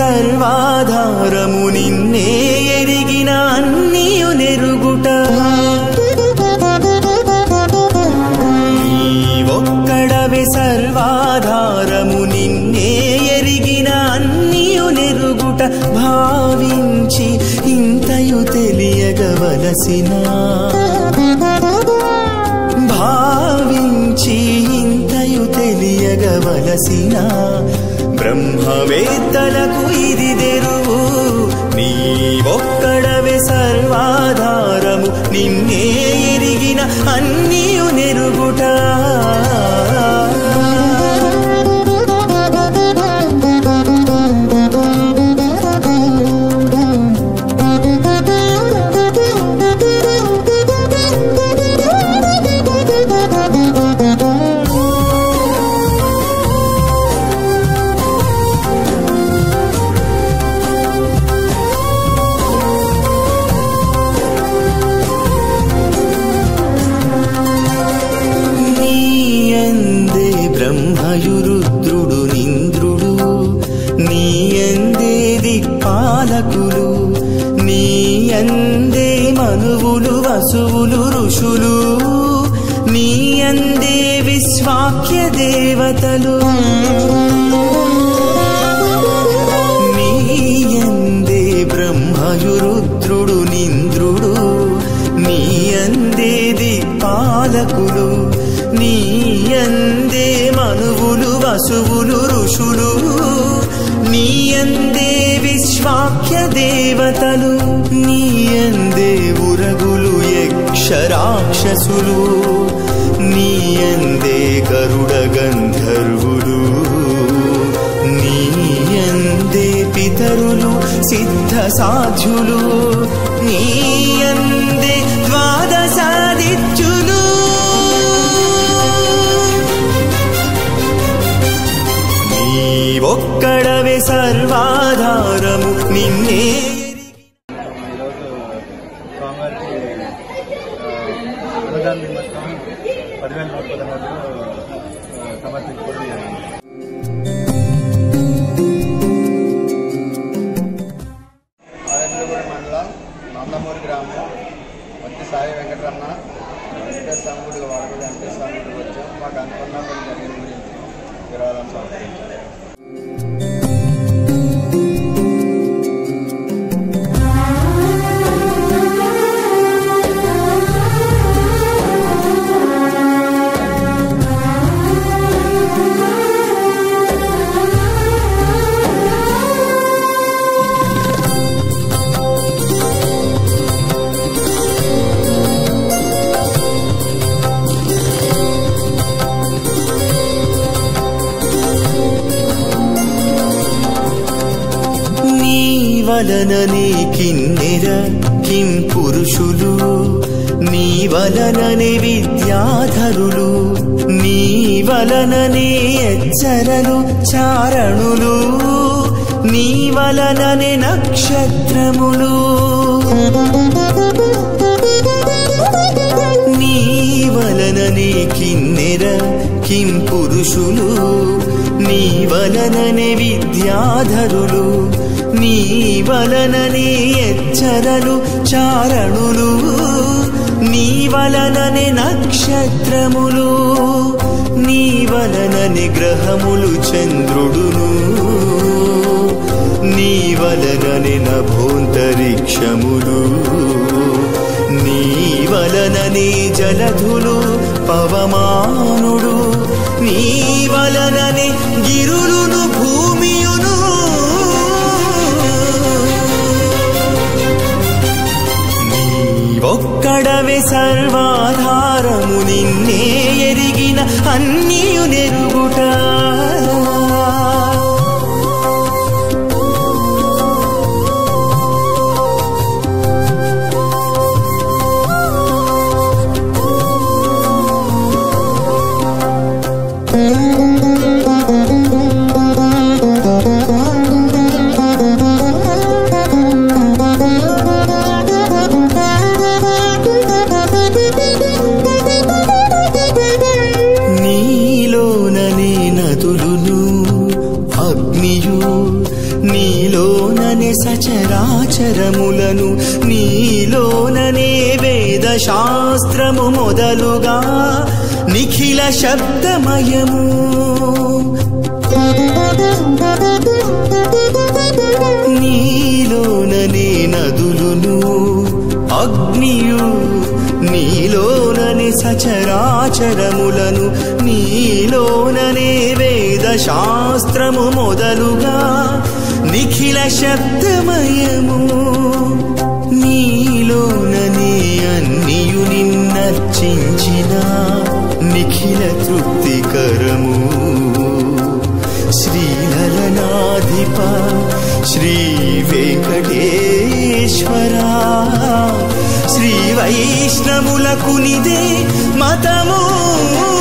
సర్వాధారము నిన్నే ఎరిగిన అన్నియు నెరుగుట నీ ఒక్కడవే సర్వాధారము నిన్నే ఎరిగిన అన్నియు నెరుగుట భావించి ఇంతయు తెలియగవలసిన భావించి ఇంతయు తెలియగవలసిన బ్రహ్మవేత్తలకు ఇది తెరువు నీ ఒక్కడవే సర్వాధారము నిన్నే ఎరిగిన అన్నియు నెరుగుట నీయందే బ్రహ్మయురుద్రుడు నింద్రుడు నీయందే దిక్పాలకులు నీయందే మనువులు వసువులు ఋషులు నీయందే విశ్వాక్య దేవతలు నీయందే బ్రహ్మయురుద్రుడు నింద్రుడు నీయందే దిక్పాలకులు నీయందే మనువులు వసువులు ఋషులు నీయందే విశ్వాక్య దేవతలు నీయందే ఉరగులు యక్షరాక్షసులు నీయందే గరుడ గంధర్వులు నీయందే పితరులు సిద్ధ సాధ్యులు నీయందే ద్వాదశాదిత్యులు నీ ఒక్కడవే సర్వాధారము నిన్నే ఈరోజు స్వామివారికి ఆ, అన్నదాన నిమిత్తం పదివేల రూపాయల నగదు ఆ, సమర్పించుకోవడం జరిగింది ఆనందగూడ మండలం నందమూరి గ్రామం వచ్చి సాయి వెంకటరమణ వెంకటేశ్వర స్వామి గుడికి వాడకూడదు వెంకటేశ్వర స్వామి గుడికి వచ్చాం మాకు అనుకున్న పని జరిగిన గురించి విరాళం సమర్పించారు నీ వలననే కిన్నెర కిం పురుషులు నీ వలననే విద్యాధరులు నీ వలననే ఎచ్చరలు చారణులు నీ వలననే నక్షత్రములు నీ వలననే కిన్నెర కిం పురుషులు నీ వలననే విద్యాధరులు నీ వలననే ఎచ్చరలు చారణులు నీ వలననే నక్షత్రములు నీ వలననే గ్రహములు చంద్రుడును నీ వలననే నభోంతరిక్షములు నీ వలననే జలధులు పవమానుడు నీ వలననే గిరులును భూమియును నీ ఒక్కడవే సర్వాధారము నిన్నే ఎరిగిన అన్నియు నెరుగుట నీలోననే నదులును అగ్నియు నీలో శాస్త్రము మొదలుగా నిఖిల శబ్దమయము నీలోననే నదులును అగ్నియు నీలోననే సచరాచరములను నీలోననే వేద శాస్త్రము మొదలుగా నిఖిల శబ్దమయము నీలోననే అన్నియు నిన్నర్చించిన నిఖిల తృప్తికరము శ్రీలలనాధిప శ్రీ వెంకటేశ్వరా శ్రీ వైష్ణవులకు నిదే మతము